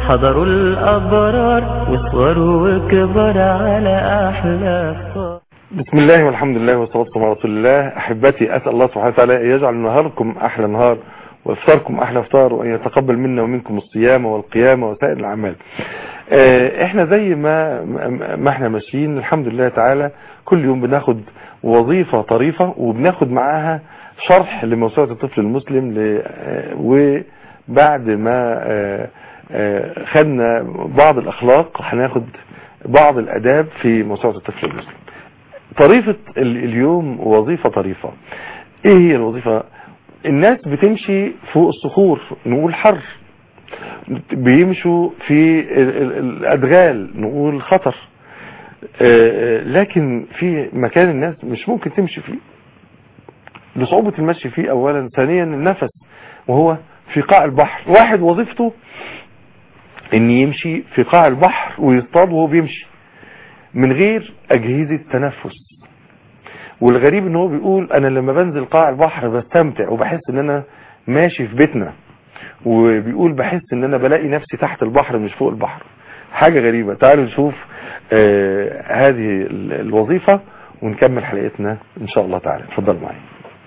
حضروا الأبرار وصوروا وكبر على أحلى فطار بسم الله والحمد لله والصلاة والسلام على رسول الله أحبتي أسأل الله سبحانه وتعالى أن يجعل نهاركم أحلى نهار وإفطاركم أحلى إفطار وأن يتقبل منا ومنكم الصيام والقيام وسائر الأعمال آه، احنا زي ما ما احنا ماشيين الحمد لله تعالى كل يوم بناخد وظيفة طريفة وبناخد معاها شرح لموسوعة الطفل المسلم ل- آه، وبعد ما آه، آه، خدنا بعض الأخلاق هناخد بعض الأداب في موسوعة الطفل المسلم طريفة ال- اليوم وظيفة طريفة ايه هي الوظيفة الناس بتمشي فوق الصخور نقول حر بيمشوا في ال- ال- الأدغال نقول خطر آه، لكن في مكان الناس مش ممكن تمشي فيه لصعوبة المشي فيه أولا ثانيا النفس وهو في قاع البحر واحد وظيفته ان يمشي في قاع البحر ويصطاد وهو بيمشي من غير أجهزة تنفس والغريب ان هو بيقول انا لما بنزل قاع البحر بستمتع وبحس ان انا ماشي في بيتنا وبيقول بحس ان انا بلاقي نفسي تحت البحر مش فوق البحر حاجة غريبة تعالوا نشوف آه هذه ال- الوظيفة ونكمل حلقتنا ان شاء الله تعالى اتفضل معي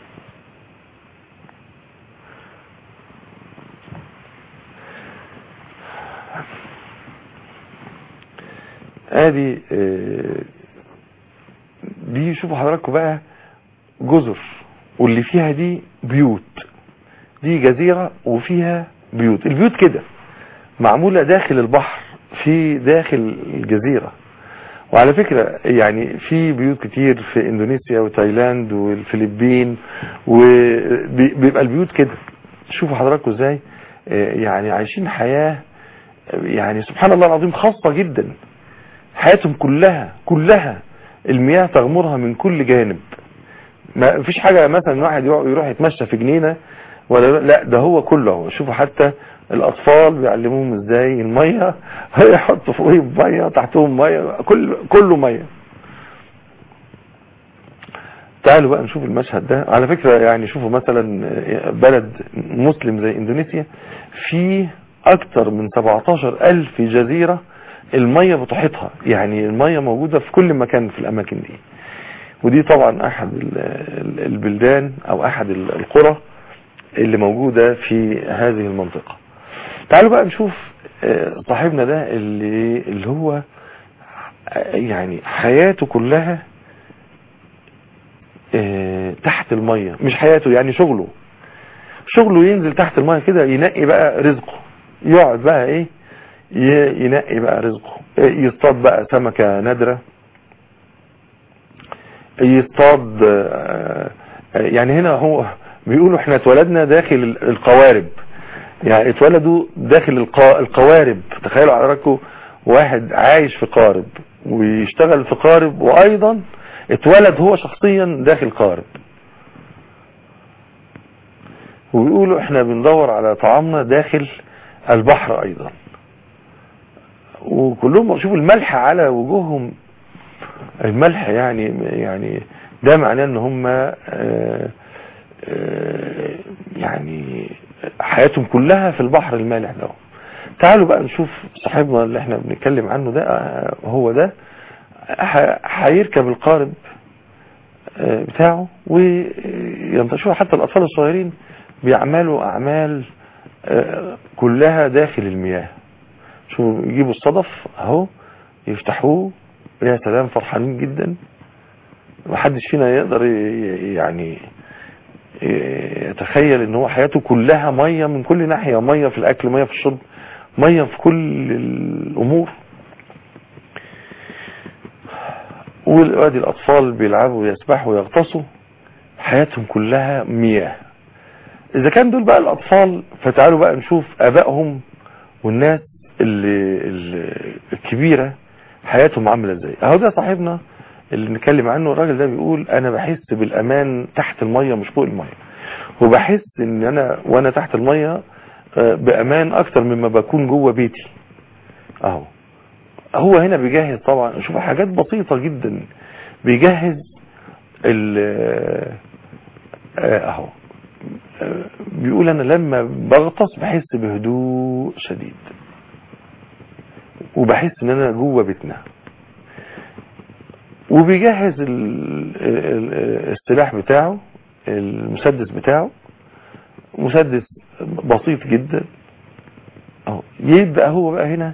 ادي آه دي شوفوا حضراتكم بقى جزر واللي فيها دي بيوت دي جزيرة وفيها بيوت البيوت كده معمولة داخل البحر في داخل الجزيرة وعلى فكرة يعني في بيوت كتير في اندونيسيا وتايلاند والفلبين وبيبقى البيوت كده شوفوا حضراتكم ازاي آه، يعني عايشين حياة يعني سبحان الله العظيم خاصة جدا حياتهم كلها كلها المياه تغمرها من كل جانب ما فيش حاجة مثلا واحد يروح يروح يتمشى في جنينة ولا لا ده هو كله شوفوا حتى الأطفال بيعلموهم ازاي المية هيحطوا فوقهم مية تحتهم مية كل كله مية تعالوا بقى نشوف المشهد ده على فكرة يعني شوفوا مثلا بلد مسلم زي اندونيسيا فيه اكتر من 17 الف جزيرة المية بتحيطها يعني المية موجودة في كل مكان في الاماكن دي ودي طبعا احد ال- ال- البلدان او احد ال- القرى اللي موجودة في هذه المنطقة تعالوا بقى نشوف آه، صاحبنا ده اللي, اللي هو آه، يعني حياته كلها آه، تحت المية مش حياته يعني شغله شغله ينزل تحت المية كده ينقي بقى رزقه يقعد بقى ايه ي- ينقي بقى رزقه آه، يصطاد بقى سمكة نادرة يصطاد آه، آه، يعني هنا هو بيقولوا احنا اتولدنا داخل القوارب يعني اتولدوا داخل القا- القوارب تخيلوا حضراتكم واحد عايش في قارب ويشتغل في قارب وايضا اتولد هو شخصيا داخل قارب وبيقولوا احنا بندور على طعامنا داخل البحر ايضا وكلهم شوفوا الملح على وجوههم الملح يعني يعني ده معناه ان هم آه، آه، يعني حياتهم كلها في البحر المالح ده تعالوا بقى نشوف صاحبنا اللي احنا بنتكلم عنه ده آه، هو ده ح- هيركب القارب آه، بتاعه وينتشروا حتى الأطفال الصغيرين بيعملوا أعمال آه، كلها داخل المياه شو يجيبوا الصدف اهو يفتحوه يا سلام فرحانين جدا محدش فينا يقدر ي- ي- يعني ي- يتخيل ان هو حياته كلها مية من كل ناحية مية في الاكل مية في الشرب مية في كل الامور وادي الاطفال بيلعبوا ويسبحوا ويغطسوا حياتهم كلها مياه اذا كان دول بقى الاطفال فتعالوا بقى نشوف ابائهم والناس اللي اللي الكبيرة حياتهم عاملة ازاي اهو ده صاحبنا اللي بنتكلم عنه الراجل ده بيقول انا بحس بالامان تحت المية مش فوق المية وبحس ان انا وانا تحت المية آه، بامان اكتر مما بكون جوه بيتي اهو هو هنا بيجهز طبعا شوف حاجات بسيطة جدا بيجهز ال آه، اهو آه، بيقول انا لما بغطس بحس بهدوء شديد وبحس ان انا جوه بيتنا وبيجهز ال- ال- السلاح بتاعه المسدس بتاعه مسدس بسيط جدا اهو يبقى هو بقى هنا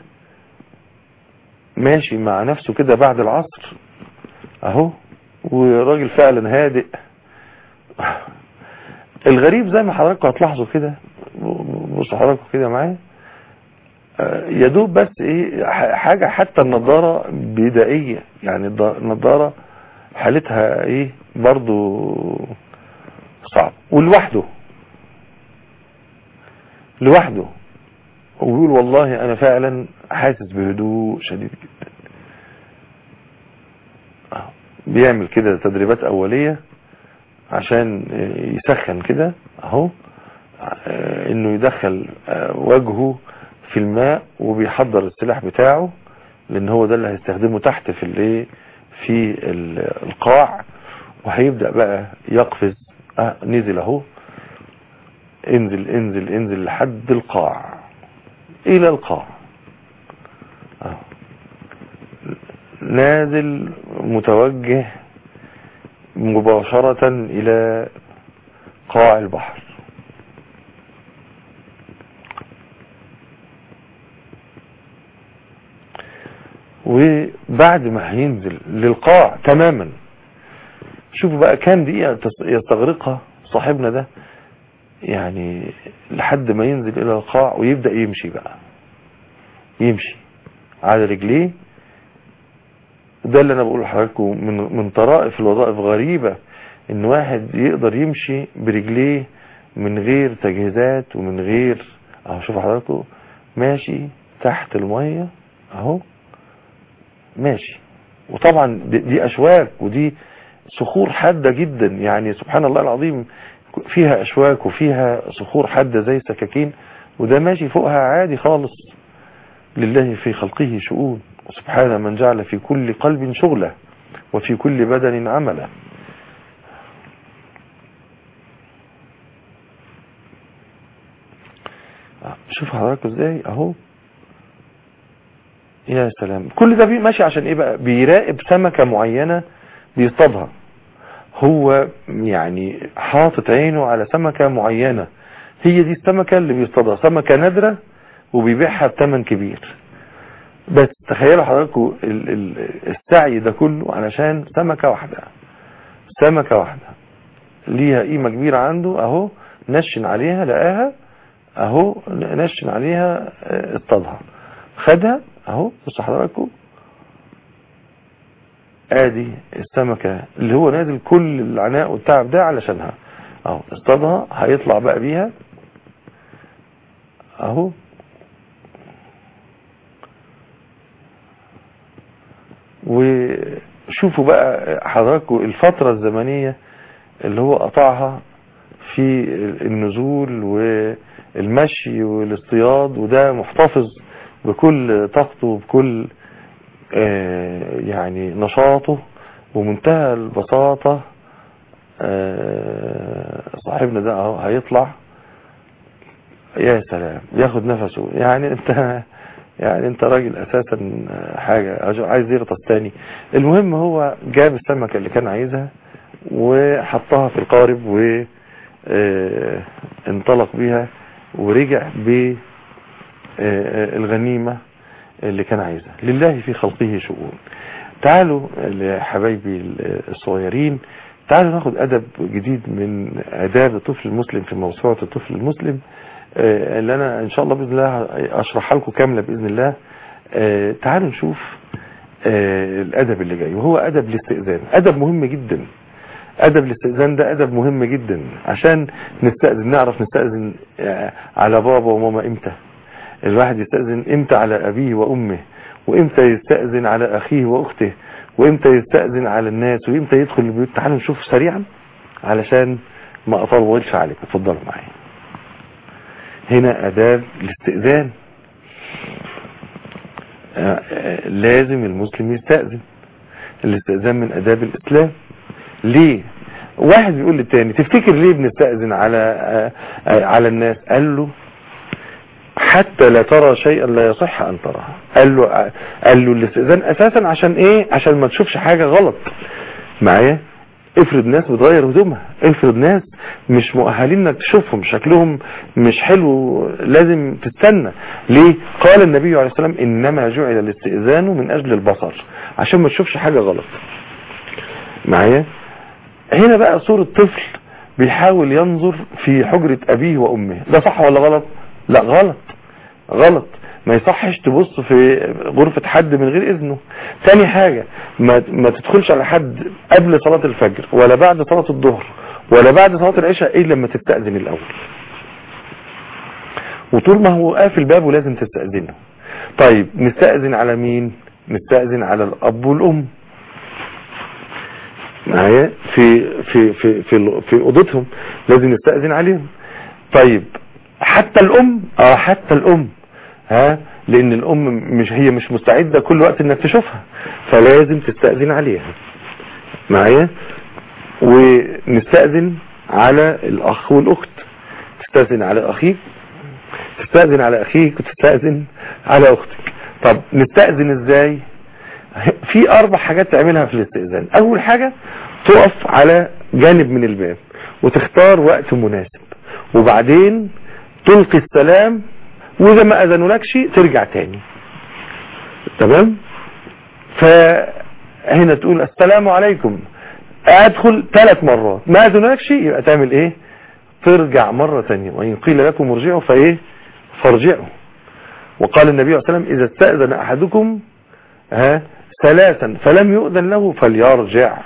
ماشي مع نفسه كده بعد العصر اهو وراجل فعلا هادئ الغريب زي ما حضراتكم هتلاحظوا كده بصوا حضراتكم كده معايا آه، يا دوب بس ايه ح- حاجة حتى النظارة بدائية يعني الض- النظارة حالتها ايه برضو صعب ولوحده لوحده ويقول والله انا فعلا حاسس بهدوء شديد جدا آه، بيعمل كده تدريبات اولية عشان يسخن كده اهو آه، انه يدخل آه، وجهه في الماء وبيحضر السلاح بتاعه لان هو ده اللي هيستخدمه تحت في الايه في ال- القاع وهيبدأ بقى يقفز آه نزل اهو انزل انزل انزل لحد القاع الى القاع أهو. نازل متوجه مباشرة الى قاع البحر وبعد ما هينزل للقاع تماما شوفوا بقى كام دقيقة تس- يستغرقها صاحبنا ده يعني لحد ما ينزل الى القاع ويبدأ يمشي بقى يمشي على رجليه ده اللي انا بقول لحضراتكم من من طرائف الوظائف غريبة ان واحد يقدر يمشي برجليه من غير تجهيزات ومن غير اهو شوف حضراتكم ماشي تحت المية اهو ماشي وطبعا دي, دي اشواك ودي صخور حادة جدا يعني سبحان الله العظيم فيها اشواك وفيها صخور حادة زي سكاكين وده ماشي فوقها عادي خالص لله في خلقه شؤون سبحان من جعل في كل قلب شغلة وفي كل بدن عمله شوف حضرتك ازاي اهو يا سلام كل ده بي- ماشي عشان ايه بقى بيراقب سمكة معينة بيصطادها هو يعني حاطط عينه على سمكة معينة هي دي السمكة اللي بيصطادها سمكة نادرة وبيبيعها بثمن كبير بس تخيلوا حضراتكم ال- ال- السعي ده كله علشان سمكة واحدة سمكة واحدة ليها قيمة كبيرة عنده اهو نشن عليها لقاها اهو نشن عليها اه، اصطادها خدها اهو بصوا حضراتكم ادي السمكة اللي هو نازل كل العناء والتعب ده علشانها اهو اصطادها هيطلع بقى بيها اهو وشوفوا بقى حضراتكم الفترة الزمنية اللي هو قطعها في النزول والمشي والاصطياد وده محتفظ بكل طاقته وبكل آه، يعني نشاطه ومنتهى البساطة آه، صاحبنا ده اهو هيطلع يا سلام ياخد نفسه يعني انت يعني انت راجل اساسا حاجة عايز يغطس تاني المهم هو جاب السمكة اللي كان عايزها وحطها في القارب و آه، انطلق بيها ورجع بالغنيمة اللي كان عايزها لله في خلقه شؤون تعالوا لحبايبي الصغيرين تعالوا ناخد أدب جديد من آداب الطفل المسلم في موسوعة الطفل المسلم آه، اللي أنا إن شاء الله بإذن الله أشرحها لكم كاملة بإذن الله آه، تعالوا نشوف آه، الأدب اللي جاي وهو أدب الاستئذان أدب مهم جدا أدب الاستئذان ده أدب مهم جدا عشان نستأذن نعرف نستأذن آه، على بابا وماما إمتى الواحد يستأذن إمتى على أبيه وأمه وإمتى يستأذن على أخيه وأخته وإمتى يستأذن على الناس وإمتى يدخل البيوت تعالوا نشوف سريعا علشان ما أطولش عليكم اتفضلوا معايا هنا أداب الاستئذان آه، آه، لازم المسلم يستأذن الاستئذان من أداب الإسلام ليه واحد بيقول للتاني تفتكر ليه بنستأذن على آه، آه، على الناس قال له حتى لا ترى شيئا لا يصح ان تراه قال له قال له الاستئذان اساسا عشان ايه عشان ما تشوفش حاجة غلط معايا افرض ناس بتغير هدومها افرض ناس مش مؤهلين انك تشوفهم شكلهم مش حلو لازم تستنى ليه قال النبي عليه السلام انما جعل الاستئذان من اجل البصر عشان ما تشوفش حاجة غلط معايا هنا بقى صورة طفل بيحاول ينظر في حجرة ابيه وامه ده صح ولا غلط لا غلط غلط ما يصحش تبص في غرفة حد من غير اذنه تاني حاجة ما, ما تدخلش على حد قبل صلاة الفجر ولا بعد صلاة الظهر ولا بعد صلاة العشاء الا لما تستأذن الاول وطول ما هو قافل بابه لازم تستأذنه طيب نستأذن على مين نستأذن على الاب والام معايا في في في في في اوضتهم لازم نستأذن عليهم طيب حتى الام اه حتى الام ها لان الام مش هي مش مستعدة كل وقت انك تشوفها فلازم تستأذن عليها معايا ونستأذن على الاخ والاخت تستأذن على اخيك تستأذن على اخيك وتستأذن على اختك طب نستأذن ازاي في اربع حاجات تعملها في الاستئذان اول حاجة تقف على جانب من الباب وتختار وقت مناسب وبعدين تلقي السلام واذا ما اذنولكش ترجع تاني تمام فهنا تقول السلام عليكم ادخل ثلاث مرات ما اذنولكش يبقى تعمل ايه ترجع مرة تانية وان قيل لكم ارجعوا فايه فارجعوا وقال النبي عليه الصلاة والسلام اذا استأذن احدكم ها ثلاثا فلم يؤذن له فليرجع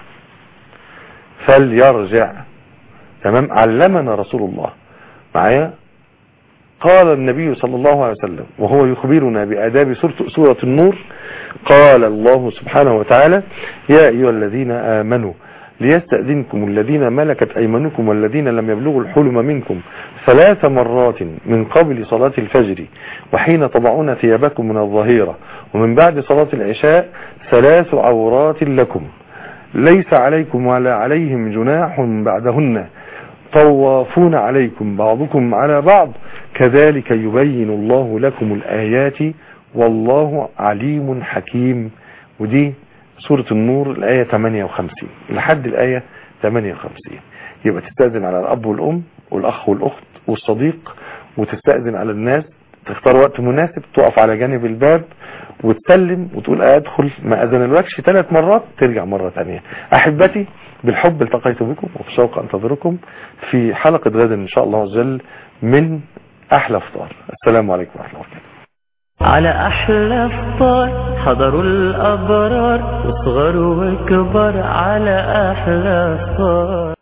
فليرجع تمام علمنا رسول الله معايا قال النبي صلى الله عليه وسلم وهو يخبرنا بآداب سورة النور قال الله سبحانه وتعالى يا أيها الذين آمنوا ليستأذنكم الذين ملكت أيمانكم والذين لم يبلغوا الحلم منكم ثلاث مرات من قبل صلاة الفجر وحين تضعون ثيابكم من الظهيرة ومن بعد صلاة العشاء ثلاث عورات لكم ليس عليكم ولا عليهم جناح بعدهن طوافون عليكم بعضكم على بعض كذلك يبين الله لكم الآيات والله عليم حكيم ودي سورة النور الآية 58 لحد الآية 58 يبقى تستأذن على الأب والأم والأخ والأخت والصديق وتستأذن على الناس تختار وقت مناسب تقف على جانب الباب وتسلم وتقول ادخل ما اذنلكش ثلاث مرات ترجع مرة ثانيه احبتي بالحب التقيت بكم وبشوق انتظركم في حلقة غدا ان شاء الله عز وجل من احلى افطار السلام عليكم ورحمة الله وبركاته على أحلى فطار حضروا الأبرار وصغروا وكبر على أحلى فطار